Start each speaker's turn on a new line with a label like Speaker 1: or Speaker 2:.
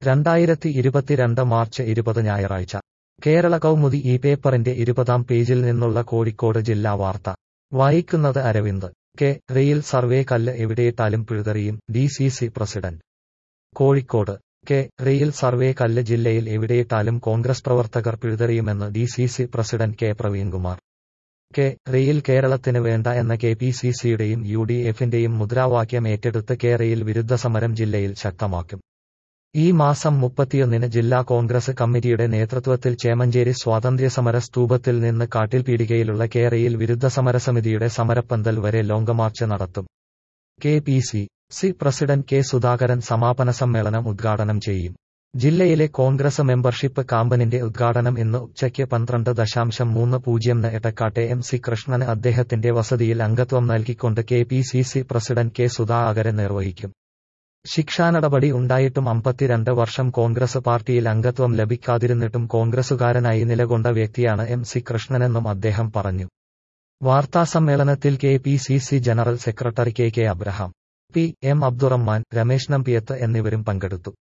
Speaker 1: രണ്ടായിരത്തി ഇരുപത്തിരണ്ട് മാർച്ച് ഇരുപത് ഞായറാഴ്ച കേരള കൗമുദി ഈ പേപ്പറിന്റെ ഇരുപതാം പേജിൽ നിന്നുള്ള കോഴിക്കോട് ജില്ലാ വാർത്ത വായിക്കുന്നത് അരവിന്ദ് കെ റെയിൽ സർവേ കല്ല് എവിടെയിട്ടാലും പിഴുതെറിയും D C C president Kozhikode K rail survey കല്ല് ജില്ലയിൽ എവിടെയിട്ടാലും കോൺഗ്രസ് പ്രവർത്തകർ പിഴുതെറിയുമെന്ന് D C C president K Praveenkumar K rail കേരളത്തിന് വേണ്ട എന്ന കെ പി സി സിയുടെയും യു ഡി എഫിന്റെയും മുദ്രാവാക്യം ഏറ്റെടുത്ത് കെ റെയിൽ വിരുദ്ധ സമരം ജില്ലയിൽ ശക്തമാക്കും ഈ മാസം മുപ്പത്തിയൊന്നിന് ജില്ലാ കോൺഗ്രസ് കമ്മിറ്റിയുടെ നേതൃത്വത്തിൽ ചേമഞ്ചേരി സ്വാതന്ത്ര്യസമര സ്തൂപത്തിൽ നിന്ന് കാട്ടിൽപീടികയിലുള്ള കേരയിൽ വിരുദ്ധ സമരസമിതിയുടെ സമരപ്പന്തൽ വരെ ലോങ് മാർച്ച് നടത്തും K P C C president K Sudhakaran സമാപന സമ്മേളനം ഉദ്ഘാടനം ചെയ്യും ജില്ലയിലെ കോൺഗ്രസ് മെമ്പർഷിപ്പ് കാമ്പനിന്റെ ഉദ്ഘാടനം ഇന്ന് ഉച്ചയ്ക്ക് പന്ത്രണ്ട് ദശാംശം മൂന്ന് പൂജ്യംന് എടക്കാട്ടെ എം സി കൃഷ്ണന് അദ്ദേഹത്തിന്റെ വസതിയിൽ അംഗത്വം നൽകിക്കൊണ്ട് K P C C president K Sudhakaran നിർവഹിക്കും ശിക്ഷാനടപടി ഉണ്ടായിട്ടും അമ്പത്തിരണ്ട് വർഷം കോൺഗ്രസ് പാർട്ടിയിൽ അംഗത്വം ലഭിക്കാതിരുന്നിട്ടും കോൺഗ്രസുകാരനായി നിലകൊണ്ട വ്യക്തിയാണ് എം സി കൃഷ്ണനെന്നും അദ്ദേഹം പറഞ്ഞു വാർത്താസമ്മേളനത്തിൽ K P C C general secretary K K Abraham P M Abdurahman Ramesh Nambiyath എന്നിവരും പങ്കെടുത്തു